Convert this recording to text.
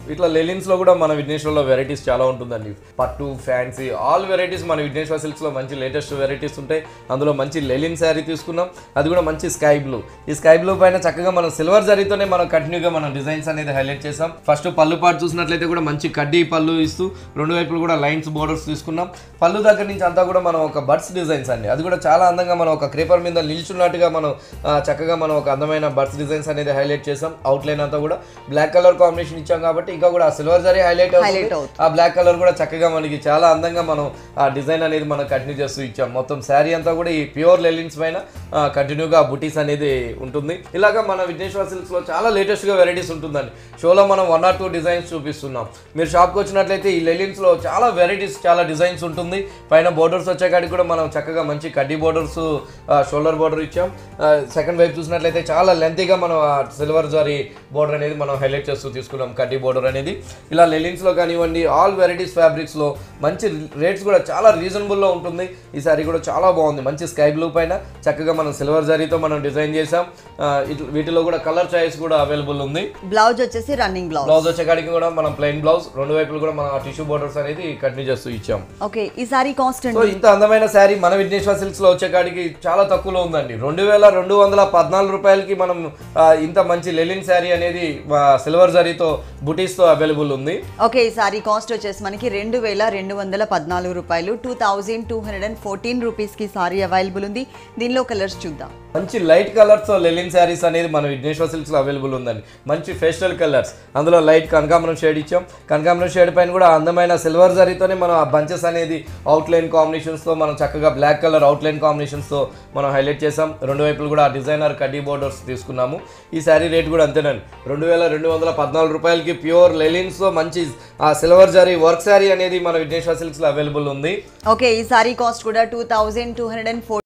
ఇట్లా లెలిన్స్ లో కూడా మన విఘ్నేశ్వర్లో వెరైటీస్ చాలా ఉంటుందండి పట్టు ఫ్యాన్సీ ఆల్ వెరైటీస్ మన విఘ్నేశ్వర సిల్క్స్ లో మంచి లేటెస్ట్ వెరైటీస్ ఉంటాయి అందులో మంచి లెలిన్ శారీ తీసుకున్నాం అది కూడా మంచి స్కై బ్లూ ఈ స్కై బ్లూ పైన చక్కగా మనం సిల్వర్ జరీతోనే మనం కంటిన్యూగా మనం డిజైన్స్ అనేది హైలైట్ చేసాం ఫస్ట్ పళ్ళు పాటు చూసినట్లయితే కూడా మంచి కడ్డీ పళ్ళు ఇస్తూ రెండు వైపులు కూడా లైన్స్ బోర్డర్స్ తీసుకున్నాం పళ్ళు దగ్గర నుంచి అంతా కూడా మనం ఒక బర్డ్స్ డిజైన్స్ అండి అది కూడా చాలా అందంగా మనం ఒక క్రేపర్ మీద నిల్చున్నట్టుగా మనం ఆ, చక్కగా మనం ఒక అందమైన బర్డ్స్ డిజైన్స్ అనేది హైలైట్ చేసాం అవుట్లైన్ అంతా కూడా బ్లాక్ కలర్ కాంబినేషన్ ఇచ్చాం కాబట్టి ఇంకా కూడా సిల్వర్ జరీ హైలైట్ Highlight అవుతుంది ఆ బ్లాక్ కలర్ కూడా చక్కగా మనకి చాలా అందంగా మనం ఆ డిజైన్ అనేది మనం కంటిన్యూ చేస్తూ ఇచ్చాం మొత్తం శారీ అంతా కూడా ఈ ప్యూర్ లెలిన్స్ పైన కంటిన్యూగా బుటీస్ అనేది ఉంటుంది ఇలాగా మన విఘ్నేశ్వర సిల్క్స్ లో చాలా లేటెస్ట్ గా వెరైటీస్ ఉంటుందండి షోలో మనం వన్ ఆర్ టూ డిజైన్స్ చూపిస్తున్నాం మీరు షాప్కి వచ్చినట్లయితే ఈ లెలిన్స్ లో చాలా వెరైటీస్ చాలా డిజైన్స్ ఉంటుంది పైన బోర్డర్స్ వచ్చేకాడికి కూడా మనం చక్కగా మంచి కడ్డీ బోర్డర్స్ షోల్డర్ బోర్డర్ ఇచ్చాం సెకండ్ వైపు చూసినట్లయితే చాలా లెంతీగా మనం సిల్వర్ జారీ బోర్డర్ అనేది మనం హైలైట్ చేస్తూ తీసుకున్నాం కడ్డీ బోర్డర్ అనేది ఇలా లెలిన్స్ లో కానివ్వండి ఆల్ వెరైటీస్ ఫ్యాబ్రిక్స్ లో మంచి రేట్స్ కూడా చాలా రీజనబుల్ లో ఉంటుంది ఈ సారీ కూడా చాలా బాగుంది మంచి స్కై బ్లూ పైన చక్కగా మనం సిల్వర్ జరీతో మనం డిజైన్ చేసాం ఆ, ఇట్ల- వీటిలో కూడా కలర్ చాయిస్ కూడా అవైలబుల్ ఉంది బ్లౌజ్ వచ్చేసి రన్నింగ్ బ్లౌజ్ బ్లౌజ్ వచ్చేకాడికి కూడా మనం ప్లెయిన్ బ్లౌజ్ రెండు వైపులు కూడా మనం టిష్యూ బోర్డర్స్ అనేది కంటిన్యూ చేస్తూ ఇచ్చాం ఓకే ఈ సారీ కాస్ట్ సో అండి ఇంత అందమైన శారీ మన విఘ్నేశ్వర సిల్క్స్ లో వచ్చేకాడికి చాలా తక్కువలో ఉందండి రెండు వేల రెండు వందల పద్నాలుగు రూపాయలకి మనం ఆ, ఇంత మంచి లెలిన్ శారీ అనేది సిల్వర్ జరీతో బుటీస్ తో అవైలబుల్ ఉంది ఓకే ఈ సారీ కాస్ట్ వచ్చేసి మనకి రెండు వేల రెండు వందల పద్నాలుగు రూపాయలు two thousand two hundred and fourteen రూపీస్కి సారీ అవైలబుల్ ఉంది దీనిలో కలర్స్ చూద్దాం మంచి లైట్ కలర్స్ లెలిన్ శారీస్ అనేది మన విఘ్నేశ్వర సిల్క్స్ లో అవైలబుల్ ఉందండి మంచి ఫెస్టల్ కలర్స్ అందులో లైట్ కనకాంబరం షేడ్ ఇచ్చాం కనకాంబరం షేడ్ పైన కూడా అందమైన సిల్వర్ జరీతోనే మనం ఆ బంచెస్ అనేది అవుట్లైన్ కాంబినేషన్స్ తో మనం చక్కగా బ్లాక్ కలర్ అవుట్లైన్ కాంబినేషన్స్ తో మనం హైలైట్ చేసాం రెండు వైపులు కూడా డిజైనర్ కడ్డీ బోర్డర్స్ తీసుకున్నాము ఈ శారీ రేట్ కూడా అంతేనండి రెండు వేల రెండు వందల పద్నాలుగు రూపాయలకి ప్యూర్ లెలిన్స్ తో మంచి ఆ సిల్వర్ జరీ వర్క్ శారీ అనేది మన విఘ్నేశ్వర సిల్క్స్ లో అవైలబుల్ ఉంది ఓకే ఈ సారీ కాస్ట్ కూడా two thousand two hundred and